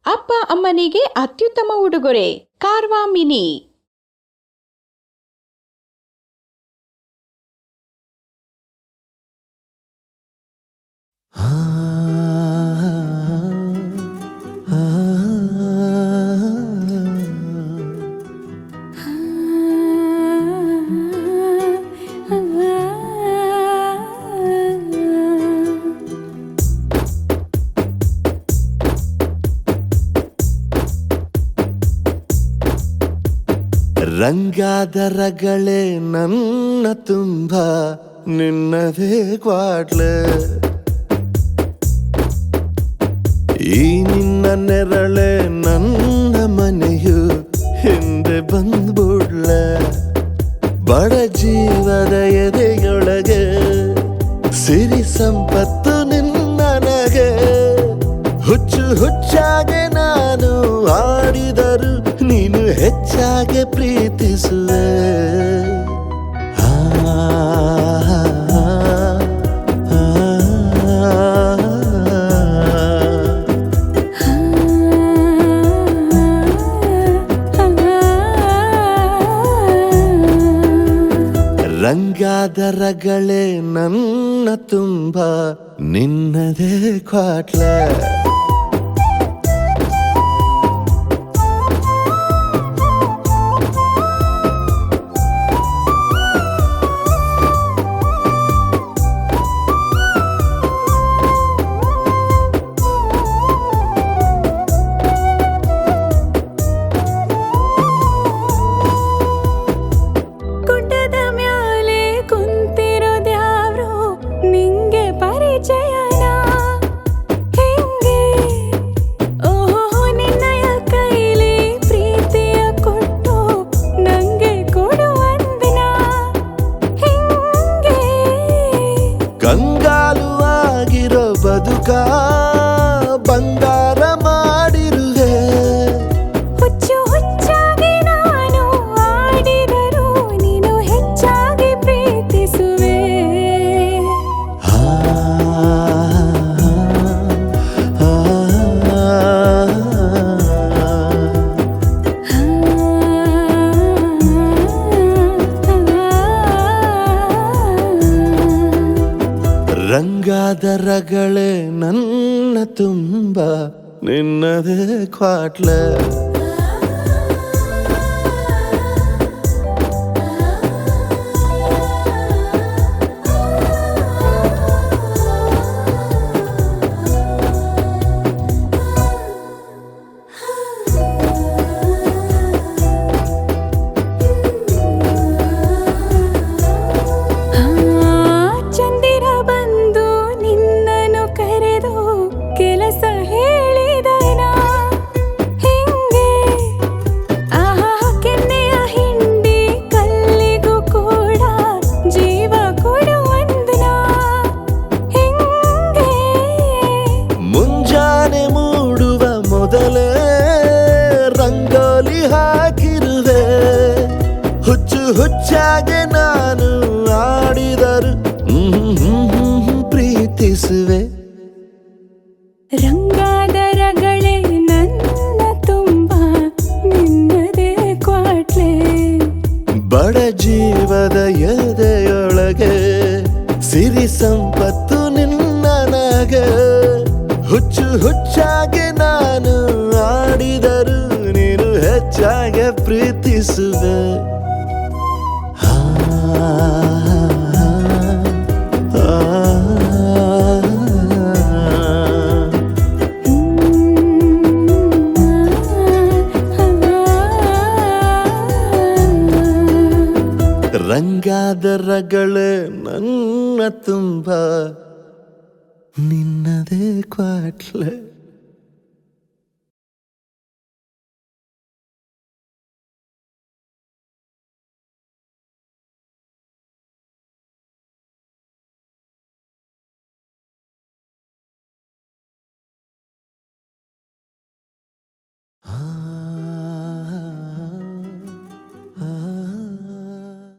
ಅಪ್ಪ ಅಮ್ಮನಿಗೆ ಅತ್ಯುತ್ತಮ ಉಡುಗೊರೆ ಕಾರ್ವಾ ಮಿನಿ ರಂಗಾದರಗಳೇ ನನ್ನ ತುಂಬ ನಿನ್ನದೇ ಕ್ವಾಡ್ಲೆ ಈ ನಿನ್ನ ನೆರಳೆ ನನ್ನ ಮನೆಯು ಹಿಂದೆ ಬಂದ್ಬಿಡ್ಲೆ ಬಡ ಜೀವದ ಎದೆಯೊಳಗೆ ಸಿರಿ ಸಂಪತ್ತು ನಿನ್ನನಗೆ ಹುಚ್ಚು ಹುಚ್ಚಾಗೆ ನಾನು ಆಡಿದರು ನೀನು ಹೆಚ್ಚಾಗೆ ಪ್ರೀತಿಸುವೆ ಆ, ಆ, ಆ. ರಂಗಾದರಗಳೇ ನನ್ನ ತುಂಬ ನಿನ್ನದೇ ಕ್ವಾಟ್ಲೆ ಗುಡ್ಡದ ಮ್ಯಾಲೆ ಕುಂತಿರೋದ್ಯಾವ್ರು ನಿಂಗೆ ಪರಿಚಯನ ಹೆಂಗೆ ಓಹೋ ನಿನ್ನಯ ಕೈಲಿ ಪ್ರೀತಿಯ ಕೊಟ್ಟು ನಂಗೆ ಕೊಡುವಂದನ ಹೆಂಗೆ ಕಂಗಾಲು ಆಗಿರೋ ಬದುಕ ಬಂಗಾರ ಮಾಡಿರುವೆ ಹುಚ್ಚು ಹುಚ್ಚಾಗಿ ನಾನು ಆಡಿದರೂ ನೀನು ಹೆಚ್ಚಾಗಿ ಪ್ರೀತಿಸುವೆ ಆ, ಆ, ರಂಗಾದರಗಳೇ ನನ್ನ ತುಂಬ ನಿನ್ನದೇ ಕ್ವಾಟ್ಲೆ ಚಂದಿರ ಬಂದು ನಿನ್ನನ್ನು ಕರೆದು ಕೆಲಸ ಹೇಳಿದನ ಹಿಂಗೆ ಆಹಾ ಕೆನ್ನೆಯ ಹಿಂಡಿ ಕಲ್ಲಿಗೂ ಕೂಡ ಜೀವ ಕೊಡುವಂದನ ಹಿಂಗೆ ಮುಂಜಾನೆ ಮೂಡುವ ಮೊದಲೇ ರಂಗೋಲಿ ಹಾಕಿರುವೆ ಹುಚ್ಚು ಹುಚ್ಚಾಗೆ ನಾನು ಆಡಿದರು ಹ್ಮ್, ಹ್ಮ್, ಹ್ಮ್, ಪ್ರೀತಿಸುವೆ ರಂಗಾದರಗಳೇ ನನ್ನ ತುಂಬ ನಿನ್ನದೇ ಕ್ವಾಟ್ಲೆ ಬಡ ಜೀವದ ಎದೆಯೊಳಗೆ ಸಿರಿ ಸಂಪತ್ತು ನಿನ್ನನಗೆ ಹುಚ್ಚು ಹುಚ್ಚಾಗೆ ನಾನು ಆಡಿದರು ನೀನು ಹೆಚ್ಚಾಗೆ ಪ್ರೀತಿಸುವೆ ಆ, ಆ, ರಂಗಾದರಗಳೇ ನನ್ನ ತುಂಬ ನಿನ್ನದೇ ಕ್ವಾಟ್ಲೆ